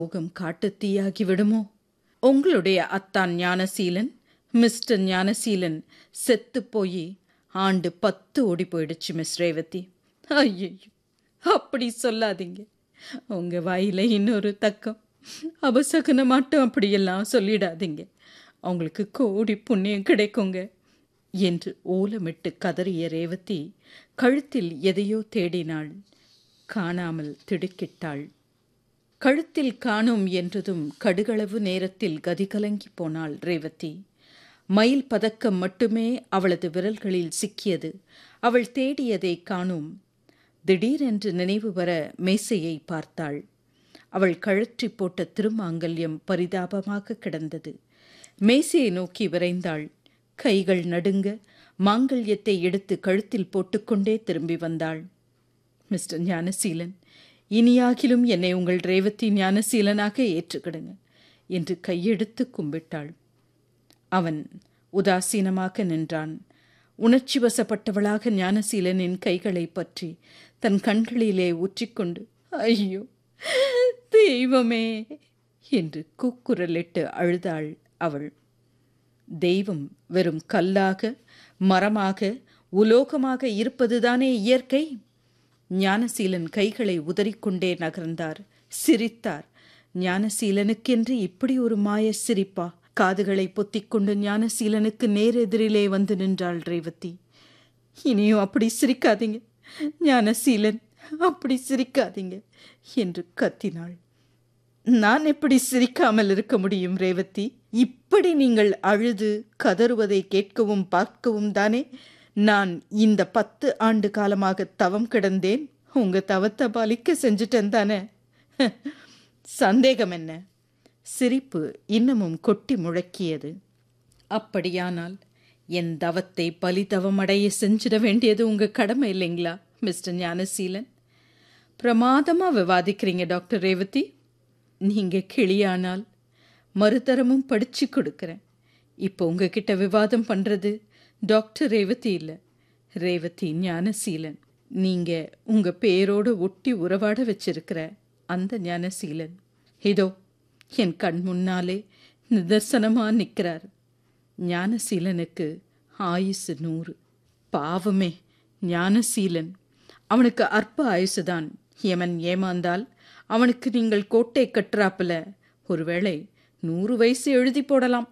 முகம் காட்டுத் தீயாகி விடுமோ உங்களுடைய அத்தான் ஞானசீலன் மிஸ்டர் ஞானசீலன் செத்து போய் ஆண்டு பத்து ஓடி போயிடுச்சு மிஸ் ரேவதி ஐயோ அப்படி சொல்லாதீங்க உங்க வாயில இன்னொரு தக்கம் அபசகுன மட்டும் அப்படியெல்லாம் சொல்லிடாதீங்க அவங்களுக்கு கோடி புண்ணியம் கிடைக்குங்க என்று ஓலமிட்டு கதறிய ரேவதி கழுத்தில் எதையோ தேடினாள் காணாமல் திடுக்கிட்டாள் கழுத்தில் காணோம் என்றதும் கடுகளவு நேரத்தில் கதிகலங்கி போனாள் ரேவதி மயில் பதக்கம் மட்டுமே அவளது விரல்களில் சிக்கியது அவள் தேடியதை காணோம் திடீரென்று நினைவு வர மேசையை பார்த்தாள் அவள் கழற்றி போட்ட திருமாங்கல்யம் பரிதாபமாக கிடந்தது மேசையை நோக்கி விரைந்தாள் கைகள் நடுங்க மாங்கல்யத்தை எடுத்து கழுத்தில் போட்டுக்கொண்டே திரும்பி வந்தாள் மிஸ்டர் ஞானசீலன் இனியாகிலும் என்னை உங்கள் ரேவதி ஞானசீலனாக ஏற்றுக்கிடுங்க என்று கையெடுத்து கும்பிட்டாள் அவன் உதாசீனமாக நின்றான் உணர்ச்சி வசப்பட்டவளாக ஞானசீலனின் கைகளை பற்றி தன் கண்களிலே ஊற்றிக்கொண்டு ஐயோ தெய்வமே என்று கூக்குரலிட்டு அழுதாள் அவள் தெய்வம் வெறும் கல்லாக மரமாக உலோகமாக இருப்பதுதானே இயற்கை ஞானசீலன் கைகளை உதறிக்கொண்டே நகர்ந்தார் சிரித்தார் ஞானசீலனுக்கென்று இப்படி ஒரு மாய சிரிப்பா காதுகளை பொத்திக்கொண்டு ஞானசீலனுக்கு நேரெதிரிலே வந்து நின்றாள் ரேவதி இனியும் அப்படி சிரிக்காதீங்க ஞானசீலன் அப்படி சிரிக்காதீங்க என்று கத்தினாள் நான் எப்படி சிரிக்காமல் இருக்க முடியும் ரேவதி இப்படி நீங்கள் அழுது கதறுவதை கேட்கவும் பார்க்கவும் தானே நான் இந்த பத்து ஆண்டு காலமாக தவம் கிடந்தேன் உங்க தவத்தை பாலிக்க செஞ்சுட்டேன் தானே சந்தேகம் என்ன சிரிப்பு இன்னமும் கொட்டி முழக்கியது அப்படியானால் என் தவத்தை பலிதவமடைய செஞ்சிட வேண்டியது உங்க கடமை இல்லைங்களா மிஸ்டர் ஞானசீலன் பிரமாதமா விவாதிக்கிறீங்க டாக்டர் ரேவதி நீங்க கிளியானால் மறுதரமும் படிச்சு கொடுக்குறேன் இப்போ உங்ககிட்ட விவாதம் பண்றது டாக்டர் ரேவதி இல்லை ரேவதி ஞானசீலன் நீங்க உங்க பேரோடு ஒட்டி உறவாட வச்சிருக்கிற அந்த ஞானசீலன் இதோ என் கண் முன்னாலே நிதர்சனமா நிற்கிறார் ஞானசீலனுக்கு ஆயுசு நூறு பாவமே ஞானசீலன் அவனுக்கு அற்ப ஆயுசுதான் எமன் ஏமாந்தால் அவனுக்கு நீங்கள் கோட்டை கட்டுறாப்புல ஒருவேளை நூறு வயசு எழுதி போடலாம்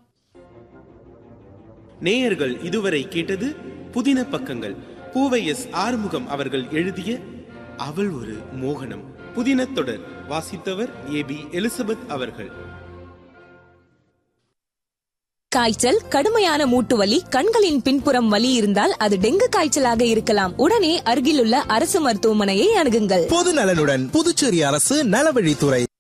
நேயர்கள் இதுவரை கேட்டது புதின பக்கங்கள் பூவை எஸ் ஆறுமுகம் அவர்கள் எழுதிய அவள் ஒரு மோகனம் புதின தொடர் வாசித்தவர் ஏ பி எலிசபெத் அவர்கள் காய்ச்சல் கடுமையான மூட்டு வலி கண்களின் பின்புறம் வலி இருந்தால் அது டெங்கு காய்ச்சலாக இருக்கலாம் உடனே அருகிலுள்ள அரசு மருத்துவமனையை அணுகுங்கள் பொது நலனுடன் புதுச்சேரி அரசு நலவழித்துறை